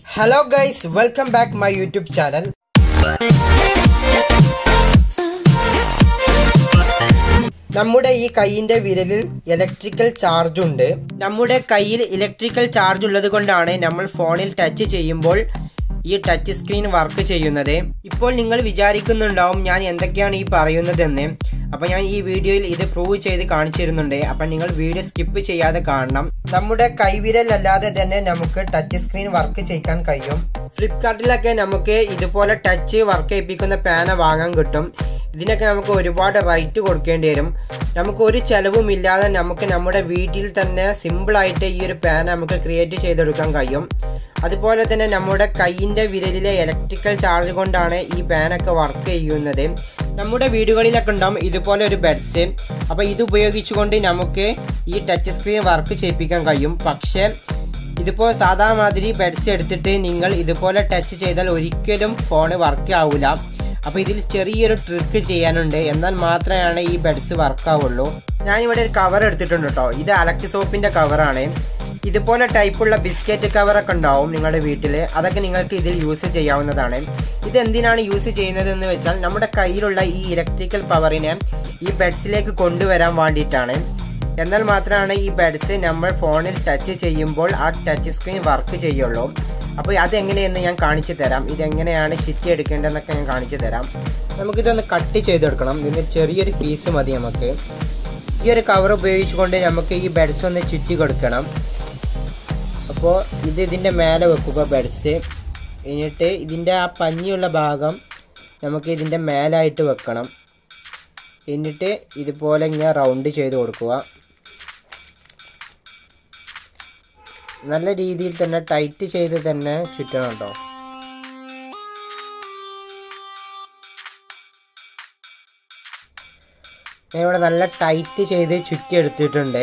hello guys welcome back my YouTube channel നമ്മുടെ ഈ കൈയിന്റെ വിരലിൽ ഇലക്ട്രിക്കൽ ചാർജ് ഉണ്ട് നമ്മുടെ കയ്യിൽ ഇലക്ട്രിക്കൽ ചാർജ് ഉള്ളത് കൊണ്ടാണ് നമ്മൾ ഫോണിൽ ടച്ച് ചെയ്യുമ്പോൾ ഈ ടച്ച് സ്ക്രീൻ വർക്ക് ചെയ്യുന്നത് ഇപ്പോൾ നിങ്ങൾ വിചാരിക്കുന്നുണ്ടാവും ഞാൻ എന്തൊക്കെയാണ് ഈ പറയുന്നതെന്ന് അപ്പൊ ഞാൻ ഈ വീഡിയോയിൽ ഇത് പ്രൂവ് ചെയ്ത് കാണിച്ചു തരുന്നുണ്ട് അപ്പൊ നിങ്ങൾ വീഡിയോ സ്കിപ്പ് ചെയ്യാതെ കാണണം നമ്മുടെ കൈവിരൽ അല്ലാതെ തന്നെ നമുക്ക് ടച്ച് സ്ക്രീൻ വർക്ക് ചെയ്യാൻ കഴിയും ഫ്ലിപ്കാർട്ടിലൊക്കെ നമുക്ക് ഇതുപോലെ ടച്ച് വർക്ക് ചെയ്യിപ്പിക്കുന്ന പേന വാങ്ങാൻ കിട്ടും ഇതിനൊക്കെ നമുക്ക് ഒരുപാട് റൈറ്റ് കൊടുക്കേണ്ടി വരും നമുക്ക് ഒരു ചെലവും ഇല്ലാതെ നമുക്ക് നമ്മുടെ വീട്ടിൽ തന്നെ സിമ്പിൾ ആയിട്ട് ഈ ഒരു പാൻ നമുക്ക് ക്രിയേറ്റ് ചെയ്തെടുക്കാൻ കഴിയും അതുപോലെ തന്നെ നമ്മുടെ കൈയിന്റെ വിരലിലെ ഇലക്ട്രിക്കൽ ചാർജ് കൊണ്ടാണ് ഈ പാനൊക്കെ വർക്ക് ചെയ്യുന്നത് നമ്മുടെ വീടുകളിലൊക്കെ ഉണ്ടാവും ഇതുപോലെ ഒരു ബെഡ്സ് അപ്പൊ ഇത് ഉപയോഗിച്ചുകൊണ്ട് നമുക്ക് ഈ ടച്ച് സ്ക്രീൻ വർക്ക് ചെയ്യിപ്പിക്കാൻ കഴിയും പക്ഷേ ഇതിപ്പോ സാധാ മാതിരി ബെഡ്സ് എടുത്തിട്ട് നിങ്ങൾ ഇതുപോലെ ടച്ച് ചെയ്താൽ ഒരിക്കലും ഫോണ് വർക്ക് ആവില്ല അപ്പൊ ഇതിൽ ചെറിയൊരു ട്രിക്ക് ചെയ്യാനുണ്ട് എന്നാൽ മാത്രമാണ് ഈ ബെഡ്സ് വർക്ക് ആവുള്ളൂ ഞാൻ ഇവിടെ ഒരു കവർ എടുത്തിട്ടുണ്ട് കേട്ടോ ഇത് അലക്സ് സോപ്പിന്റെ കവറാണ് ഇതുപോലെ ടൈപ്പുള്ള ബിസ്ക്കറ്റ് കവറൊക്കെ ഉണ്ടാവും നിങ്ങളുടെ വീട്ടിൽ അതൊക്കെ നിങ്ങൾക്ക് ഇതിൽ യൂസ് ചെയ്യാവുന്നതാണ് ഇത് എന്തിനാണ് യൂസ് ചെയ്യുന്നത് എന്ന് വെച്ചാൽ നമ്മുടെ കയ്യിലുള്ള ഈ ഇലക്ട്രിക്കൽ പവറിനെ ഈ ബെഡ്സിലേക്ക് കൊണ്ടുവരാൻ വേണ്ടിയിട്ടാണ് എന്നാൽ മാത്രമാണ് ഈ ബെഡ്സ് നമ്മൾ ഫോണിൽ ടച്ച് ചെയ്യുമ്പോൾ ആ ടച്ച് സ്ക്രീൻ വർക്ക് ചെയ്യുള്ളൂ അപ്പോൾ അതെങ്ങനെയെന്ന് ഞാൻ കാണിച്ചു തരാം ഇതെങ്ങനെയാണ് ചുറ്റി എടുക്കേണ്ടതെന്നൊക്കെ ഞാൻ കാണിച്ചു തരാം നമുക്കിതൊന്ന് കട്ട് ചെയ്തെടുക്കണം ഇതിന് ചെറിയൊരു പീസ് മതി നമുക്ക് ഈ ഒരു കവർ ഉപയോഗിച്ചുകൊണ്ട് നമുക്ക് ഈ ബെഡ്സ് ഒന്ന് ചുറ്റി കൊടുക്കണം അപ്പോൾ ഇത് ഇതിൻ്റെ മേലെ വെക്കുക ബെഡ്സ് എന്നിട്ട് ഇതിൻ്റെ ആ പഞ്ഞിയുള്ള ഭാഗം നമുക്ക് ഇതിൻ്റെ മേലായിട്ട് വെക്കണം എന്നിട്ട് ഇതുപോലെ ഇങ്ങനെ റൗണ്ട് ചെയ്ത് കൊടുക്കുക നല്ല രീതിയിൽ തന്നെ ടൈറ്റ് ചെയ്ത് തന്നെ ചുറ്റണം കേട്ടോ ഞാൻ ഇവിടെ നല്ല ടൈറ്റ് ചെയ്ത് ചുറ്റി എടുത്തിട്ടുണ്ട്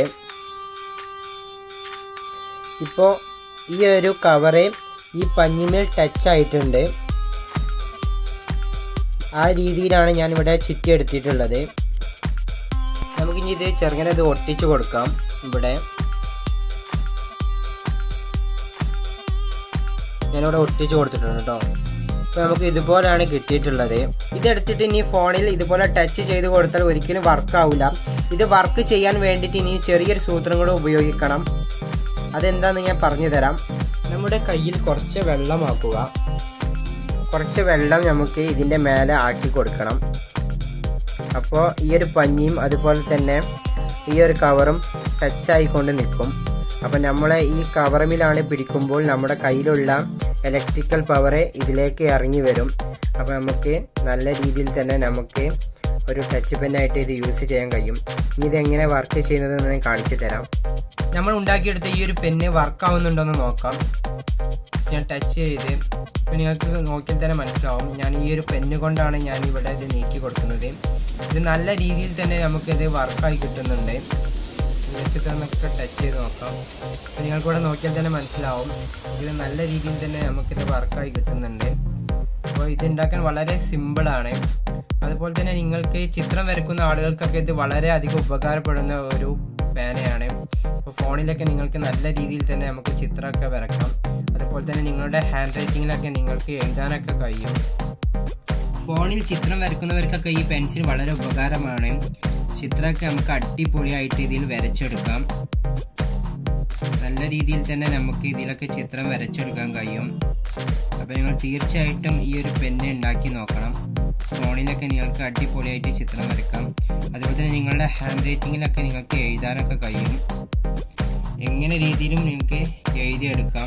ഇപ്പോൾ ഈ ഒരു കവറ് ഈ പഞ്ഞിമേൽ ടച്ച് ആയിട്ടുണ്ട് ആ രീതിയിലാണ് ഞാൻ ഇവിടെ ചുറ്റി എടുത്തിട്ടുള്ളത് നമുക്കിനി ഇത് ചെറുങ്ങനെ ഇത് ഒട്ടിച്ചു കൊടുക്കാം ഇവിടെ ഞാനിവിടെ ഒട്ടിച്ചു കൊടുത്തിട്ടുണ്ട് കേട്ടോ അപ്പോൾ നമുക്ക് ഇതുപോലെയാണ് കിട്ടിയിട്ടുള്ളത് ഇതെടുത്തിട്ട് ഇനി ഫോണിൽ ഇതുപോലെ ടച്ച് ചെയ്ത് കൊടുത്താൽ ഒരിക്കലും വർക്ക് ആവില്ല ഇത് വർക്ക് ചെയ്യാൻ വേണ്ടിയിട്ട് ഇനി ചെറിയൊരു സൂത്രം കൂടെ ഉപയോഗിക്കണം അതെന്താന്ന് ഞാൻ പറഞ്ഞു തരാം നമ്മുടെ കയ്യിൽ കുറച്ച് വെള്ളമാക്കുക കുറച്ച് വെള്ളം നമുക്ക് ഇതിൻ്റെ മേലെ ആക്കി കൊടുക്കണം അപ്പോൾ ഈ ഒരു പഞ്ഞിയും അതുപോലെ തന്നെ ഈ ഒരു കവറും ടച്ച് ആയിക്കൊണ്ട് നിൽക്കും അപ്പം നമ്മളെ ഈ കവറമിലാണ് പിടിക്കുമ്പോൾ നമ്മുടെ കയ്യിലുള്ള ഇലക്ട്രിക്കൽ പവർ ഇതിലേക്ക് ഇറങ്ങി വരും അപ്പോൾ നമുക്ക് നല്ല രീതിയിൽ തന്നെ നമുക്ക് ഒരു ടച്ച് പെന്നായിട്ട് ഇത് യൂസ് ചെയ്യാൻ കഴിയും ഇനി ഇത് എങ്ങനെ വർക്ക് ചെയ്യുന്നതെന്ന് ഞാൻ കാണിച്ചു തരാം നമ്മൾ ഉണ്ടാക്കിയെടുത്ത ഈ ഒരു പെന്ന് വർക്ക് ആവുന്നുണ്ടോയെന്ന് നോക്കാം ഞാൻ ടച്ച് ചെയ്ത് ഇപ്പം നിങ്ങൾക്ക് നോക്കിയാൽ തന്നെ മനസ്സിലാവും ഞാൻ ഈ ഒരു പെന്ന് കൊണ്ടാണ് ഞാൻ ഇവിടെ ഇത് നീക്കി കൊടുക്കുന്നത് ഇത് നല്ല രീതിയിൽ തന്നെ നമുക്കിത് വർക്കായി കിട്ടുന്നുണ്ട് നിങ്ങൾക്ക് ഇതൊന്നൊക്കെ ടച്ച് ചെയ്ത് നോക്കാം അപ്പം നിങ്ങൾക്ക് ഇവിടെ നോക്കിയാൽ തന്നെ മനസ്സിലാവും ഇത് നല്ല രീതിയിൽ തന്നെ നമുക്കിത് വർക്കായി കിട്ടുന്നുണ്ട് അപ്പോൾ ഇത് ഉണ്ടാക്കാൻ വളരെ സിമ്പിളാണ് അതുപോലെ തന്നെ നിങ്ങൾക്ക് ചിത്രം വരക്കുന്ന ആളുകൾക്കൊക്കെ ഇത് വളരെ അധികം ഉപകാരപ്പെടുന്ന ഒരു പേനയാണ് ഇപ്പോൾ ഫോണിലൊക്കെ നിങ്ങൾക്ക് നല്ല രീതിയിൽ തന്നെ നമുക്ക് ചിത്രമൊക്കെ വരക്കാം അതുപോലെ തന്നെ നിങ്ങളുടെ ഹാൻഡ് റൈറ്റിങ്ങിലൊക്കെ നിങ്ങൾക്ക് എഴുതാനൊക്കെ കഴിയും ഫോണിൽ ചിത്രം വരക്കുന്നവർക്കൊക്കെ ഈ പെൻസിൽ വളരെ ഉപകാരമാണ് ചിത്രമൊക്കെ നമുക്ക് അടിപൊളിയായിട്ട് ഇതിൽ വരച്ചെടുക്കാം നല്ല രീതിയിൽ തന്നെ നമുക്ക് ഇതിലൊക്കെ ചിത്രം വരച്ചെടുക്കാൻ കഴിയും അപ്പോൾ നിങ്ങൾ തീർച്ചയായിട്ടും ഈ ഒരു പെന്ന് ഉണ്ടാക്കി നോക്കണം ഫോണിലൊക്കെ നിങ്ങൾക്ക് അടിപൊളിയായിട്ട് ചിത്രം വരക്കാം അതുപോലെ തന്നെ നിങ്ങളുടെ ഹാൻഡ് റൈറ്റിങ്ങിലൊക്കെ നിങ്ങൾക്ക് എഴുതാനൊക്കെ കഴിയും എങ്ങനെ രീതിയിലും നിങ്ങൾക്ക് എഴുതിയെടുക്കാം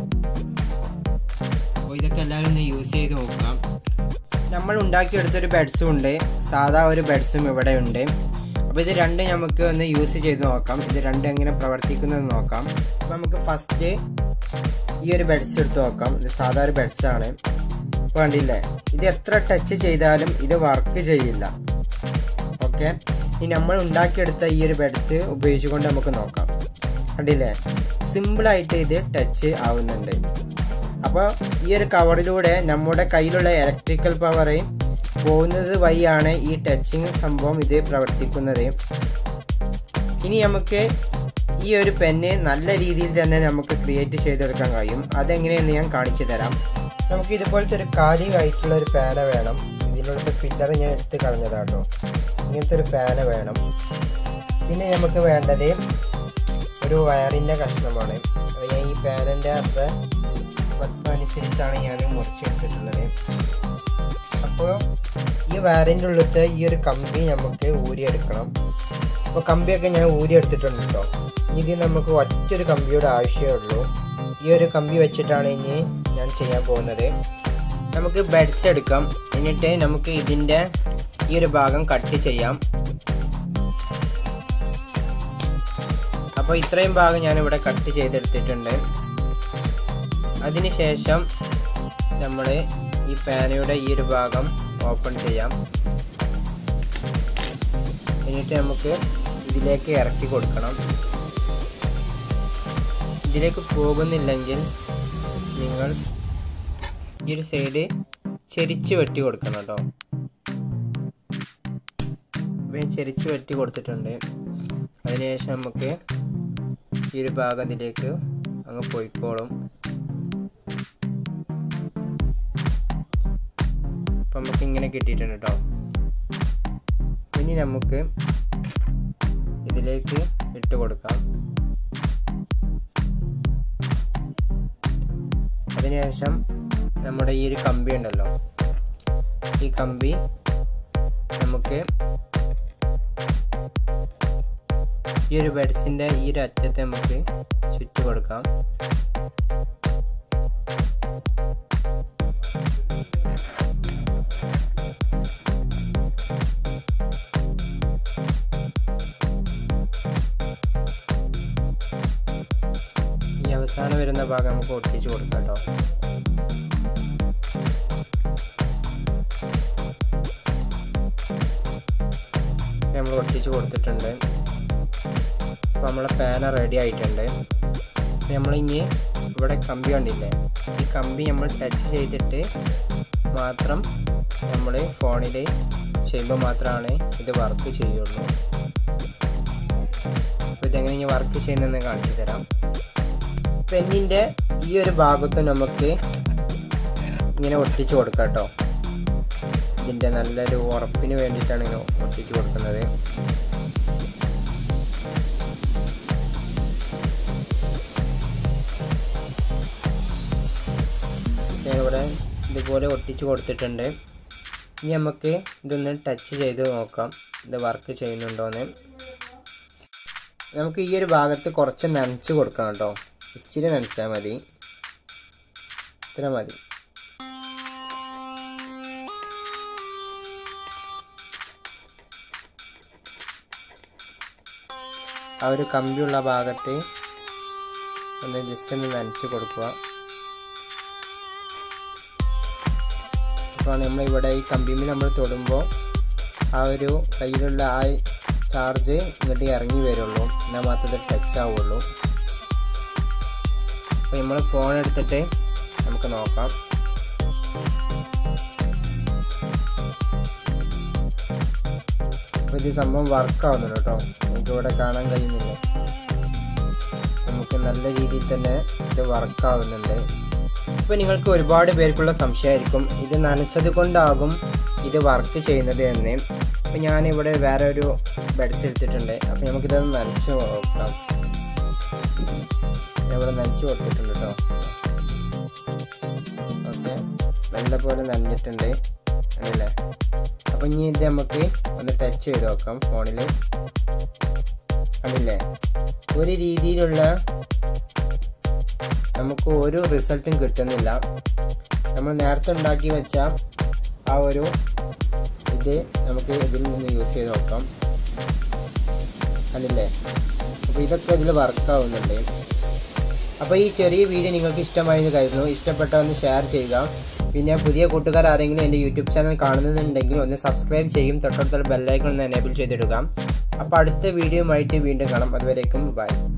അപ്പോൾ ഇതൊക്കെ എല്ലാവരും ഒന്ന് യൂസ് ചെയ്ത് നോക്കാം നമ്മൾ ഉണ്ടാക്കിയെടുത്തൊരു ബെഡ്സും ഉണ്ട് സാധാ ഒരു ബെഡ്സും ഇവിടെ ഉണ്ട് അപ്പോൾ ഇത് രണ്ട് നമുക്ക് ഒന്ന് യൂസ് ചെയ്ത് നോക്കാം ഇത് രണ്ടും എങ്ങനെ പ്രവർത്തിക്കുന്നത് നോക്കാം അപ്പോൾ നമുക്ക് ഫസ്റ്റ് ഈ ഒരു ബെഡ്സ് എടുത്ത് നോക്കാം ഇത് സാധാ ഒരു ബെഡ്സ് ആണ് അപ്പോൾ കണ്ടില്ലേ ഇത് എത്ര ടച്ച് ചെയ്താലും ഇത് വർക്ക് ചെയ്യില്ല ഓക്കെ ഇനി നമ്മൾ ഉണ്ടാക്കിയെടുത്ത ഈ ഒരു ബെഡ്സ് ഉപയോഗിച്ചുകൊണ്ട് നമുക്ക് നോക്കാം കണ്ടില്ലേ സിമ്പിളായിട്ട് ഇത് ടച്ച് ആവുന്നുണ്ട് അപ്പോൾ ഈ ഒരു കവറിലൂടെ നമ്മുടെ കയ്യിലുള്ള ഇലക്ട്രിക്കൽ പവർ പോകുന്നത് വഴിയാണ് ഈ ടച്ചിങ് സംഭവം ഇത് പ്രവർത്തിക്കുന്നത് ഇനി നമുക്ക് ഈ ഒരു പെന്ന് നല്ല രീതിയിൽ തന്നെ നമുക്ക് ക്രിയേറ്റ് ചെയ്തെടുക്കാൻ കഴിയും അതെങ്ങനെയെന്ന് ഞാൻ കാണിച്ചു തരാം നമുക്ക് ഇതുപോലത്തെ ഒരു കാലികായിട്ടുള്ള ഒരു പാന വേണം ഇതിനുള്ള ഫില്ലർ ഞാൻ എടുത്ത് കളഞ്ഞതാട്ടോ ഇങ്ങനത്തെ ഒരു പാന വേണം പിന്നെ നമുക്ക് വേണ്ടത് ഒരു വയറിൻ്റെ കഷ്ണമാണ് അത് ഞാൻ ഈ പാനൻ്റെ അത്ര വലുപ്പം അനുസരിച്ചാണ് ഞാൻ മുറിച്ചെടുത്തിട്ടുള്ളത് അപ്പോൾ ഈ വയറിൻ്റെ ഉള്ളിലത്തെ ഈ ഒരു കമ്പി നമുക്ക് ഊരിയെടുക്കണം അപ്പോൾ കമ്പിയൊക്കെ ഞാൻ ഊരിയെടുത്തിട്ടുണ്ട് കേട്ടോ ഇത് നമുക്ക് ഒറ്റൊരു കമ്പിയുടെ ആവശ്യമേ ഉള്ളൂ ഈ ഒരു കമ്പി വെച്ചിട്ടാണ് ഇനി ഞാൻ ചെയ്യാൻ പോകുന്നത് നമുക്ക് ബെഡ്സ് എടുക്കാം എന്നിട്ട് നമുക്ക് ഇതിൻ്റെ ഈ ഒരു ഭാഗം കട്ട് ചെയ്യാം അപ്പോൾ ഇത്രയും ഭാഗം ഞാനിവിടെ കട്ട് ചെയ്തെടുത്തിട്ടുണ്ട് അതിനുശേഷം നമ്മൾ ഈ പാനയുടെ ഈ ഒരു ഭാഗം ഓപ്പൺ ചെയ്യാം എന്നിട്ട് നമുക്ക് ഇതിലേക്ക് ഇറക്കി കൊടുക്കണം ഇതിലേക്ക് പോകുന്നില്ലെങ്കിൽ നിങ്ങൾ ഈ ഒരു സൈഡ് ചെരിച്ച് വെട്ടി കൊടുക്കണം കേട്ടോ ഇപ്പം ചെരിച്ച് വെട്ടി കൊടുത്തിട്ടുണ്ട് അതിനുശേഷം നമുക്ക് ഈ ഒരു ഭാഗം ഇതിലേക്ക് അങ്ങ് പോയിക്കോളും അപ്പം നമുക്ക് ഇങ്ങനെ കിട്ടിയിട്ടുണ്ട് കേട്ടോ ഇനി നമുക്ക് ഇതിലേക്ക് ഇട്ട് കൊടുക്കാം അതിനുശേഷം നമ്മുടെ ഈ ഒരു കമ്പി ഉണ്ടല്ലോ ഈ കമ്പി നമുക്ക് ഈ ഒരു ബെഡ്സിൻ്റെ ഈ ഒരു അറ്റത്തെ നമുക്ക് ചുറ്റി കൊടുക്കാം ഈ അവസാനം വരുന്ന ഭാഗം നമുക്ക് ഒട്ടിച്ച് കൊടുക്കാം കേട്ടോ നമ്മൾ ഒട്ടിച്ച് കൊടുത്തിട്ടുണ്ട് അപ്പോൾ നമ്മളെ പാന റെഡി ആയിട്ടുണ്ട് നമ്മൾ ഇനി ഇവിടെ കമ്പി കണ്ടില്ലേ ഈ കമ്പി നമ്മൾ ടച്ച് ചെയ്തിട്ട് മാത്രം നമ്മൾ ഫോണിൽ ചെയ്യുമ്പോൾ മാത്രമാണ് ഇത് വർക്ക് ചെയ്യുള്ളൂ അപ്പോൾ ഇതെങ്ങനെ ഇനി വർക്ക് ചെയ്യുന്നതെന്ന് കാണിച്ചു തരാം പെന്നിൻ്റെ ഈ ഒരു ഭാഗത്ത് നമുക്ക് ഇങ്ങനെ ഒട്ടിച്ചു കൊടുക്കാം കേട്ടോ ഇതിൻ്റെ നല്ലൊരു ഉറപ്പിന് വേണ്ടിയിട്ടാണ് ഇങ്ങനെ ഒട്ടിച്ചു കൊടുക്കുന്നത് ഞാനിവിടെ ഇതുപോലെ ഒട്ടിച്ചു കൊടുത്തിട്ടുണ്ട് ഇനി നമുക്ക് ഇതൊന്ന് ടച്ച് ചെയ്ത് നോക്കാം ഇത് വർക്ക് ചെയ്യുന്നുണ്ടോയെന്ന് നമുക്ക് ഈ ഒരു ഭാഗത്ത് കുറച്ച് നനച്ച് കൊടുക്കണം കേട്ടോ ഇച്ചിരി നനച്ചാൽ മതി ഇത്ര മതി ആ ഒരു കമ്പിയുള്ള ഭാഗത്ത് ഒന്ന് ജസ്റ്റ് ഒന്ന് നനച്ച് കൊടുക്കുക അപ്പോൾ നമ്മൾ ഇവിടെ ഈ കമ്പിമിൽ നമ്മൾ തൊടുമ്പോൾ ആ ഒരു കയ്യിലുള്ള ആ ചാർജ് ഇങ്ങോട്ട് ഇറങ്ങി വരുള്ളൂ എന്നാൽ മാത്രമേ ടച്ച് ആവുള്ളൂ അപ്പോൾ നമ്മൾ ഫോൺ എടുത്തിട്ട് നമുക്ക് നോക്കാം അപ്പോൾ ഇത് സംഭവം വർക്ക് ആവുന്നുണ്ട് കേട്ടോ നമുക്ക് ഇവിടെ കാണാൻ കഴിയുന്നില്ല നമുക്ക് നല്ല രീതിയിൽ തന്നെ ഇത് വർക്ക് ആവുന്നുണ്ട് ഇപ്പോൾ നിങ്ങൾക്ക് ഒരുപാട് പേർക്കുള്ള സംശയമായിരിക്കും ഇത് നനച്ചത് കൊണ്ടാകും ഇത് വർക്ക് ചെയ്യുന്നത് എന്ന് അപ്പോൾ ഞാനിവിടെ വേറെ ഒരു ബെഡ്സ് എടുത്തിട്ടുണ്ട് അപ്പോൾ നമുക്കിതൊന്ന് നനച്ച് നോക്കാം ഇവിടെ നനച്ച് കൊടുത്തിട്ടുണ്ട് കേട്ടോ ഓക്കെ നല്ലപോലെ നനഞ്ഞിട്ടുണ്ട് അല്ലേ അപ്പം ഇനി ഇത് നമുക്ക് ഒന്ന് ടച്ച് ചെയ്ത് നോക്കാം ഫോണിൽ കണ്ടില്ലേ ഒരു രീതിയിലുള്ള നമുക്ക് ഒരു റിസൾട്ടും കിട്ടുന്നില്ല നമ്മൾ നേരത്തെ ഉണ്ടാക്കി വെച്ച ആ ഒരു ഇത് നമുക്ക് ഇതിൽ നിന്ന് യൂസ് ചെയ്ത് നോക്കാം കണ്ടില്ലേ അപ്പോൾ ഇതൊക്കെ ഇതിൽ വർക്ക് ആവുന്നുണ്ട് അപ്പോൾ ഈ ചെറിയ വീഡിയോ നിങ്ങൾക്ക് ഇഷ്ടമായെന്ന് കരുതുന്നു ഇഷ്ടപ്പെട്ട ഒന്ന് ഷെയർ ചെയ്യുക പിന്നെ പുതിയ കൂട്ടുകാർ ആരെങ്കിലും എൻ്റെ യൂട്യൂബ് ചാനൽ കാണുന്നുണ്ടെങ്കിൽ ഒന്ന് സബ്സ്ക്രൈബ് ചെയ്യും തൊട്ടടുത്തുള്ള ബെല്ലൈക്കൺ ഒന്ന് എനേബിൾ ചെയ്തിടുക അപ്പോൾ അടുത്ത വീഡിയോയുമായിട്ട് വീണ്ടും കാണാം അതുവരേക്കും ബൈ